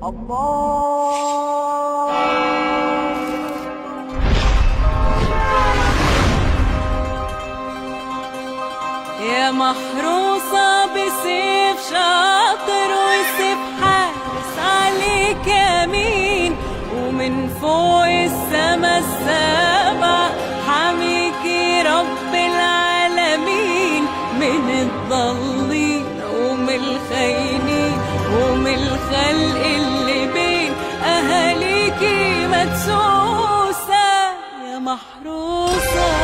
يا محروسة بسيف شاطر وسيف حارس عليك يمين ومن فوق السما السبع حميكي رب العالمين من الضالين ومن الخاينين ومن الخلق اللي بين أهاليكي مدسوسة يا محروسة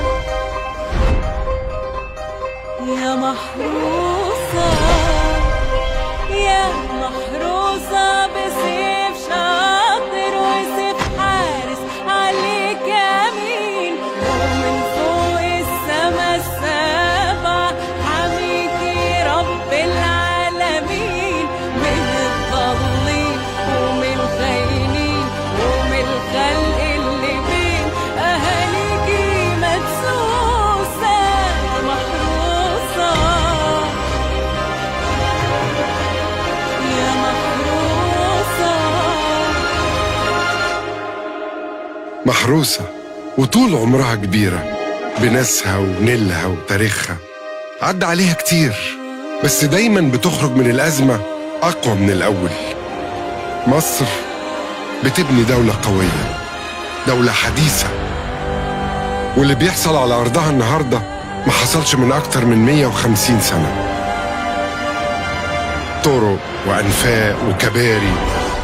يا محروسة يا محروسة بسيف شاطر وسيف حارس عليك يمين ومن فوق السما السبع حميكي رب العالمين من الضالين ومن الخاينين ومن الخلق اللي بين أهاليكي مدسوسة محروسة يا محروسة محروسة وطول عمرها كبيرة بناسها ونيلها وتاريخها عدى عليها كتير بس دايما بتخرج من الأزمة أقوى من الأول مصر بتبني دولة قوية دولة حديثة واللي بيحصل على أرضها النهاردة ما حصلش من أكتر من 150 سنة طرق وأنفاق وكباري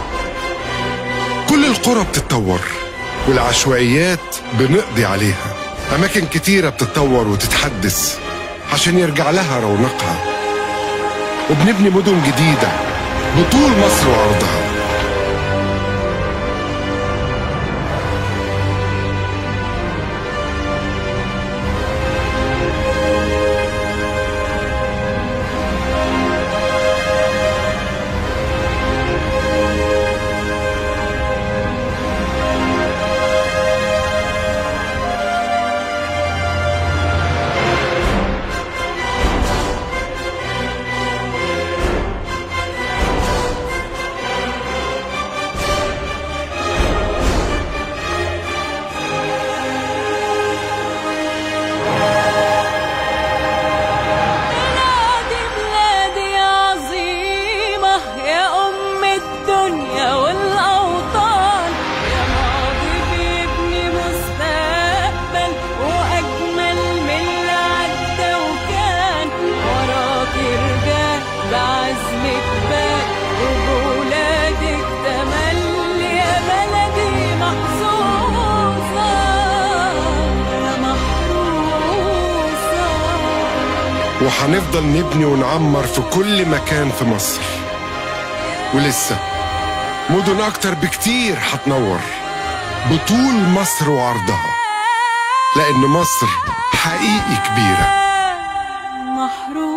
كل القرى بتتطور والعشوائيات بنقضي عليها أماكن كتيرة بتتطور وتتحدث عشان يرجع لها رونقها وبنبني مدن جديدة بطول مصر وأرضها بلادي بلادي عظيمة يا أم الدنيا والأوطان يا ماضي بيبني مستقبل وأجمل من اللي عدى وكان وراك رجال بعزمك بال وبولادك تملي يا بلدي محظوظة يا محروسة وهنفضل نبني ونعمر في كل مكان في مصر ولسه مدن أكتر بكتير هتنور بطول مصر وعرضها لأن مصر حقيقي كبيرة محروسة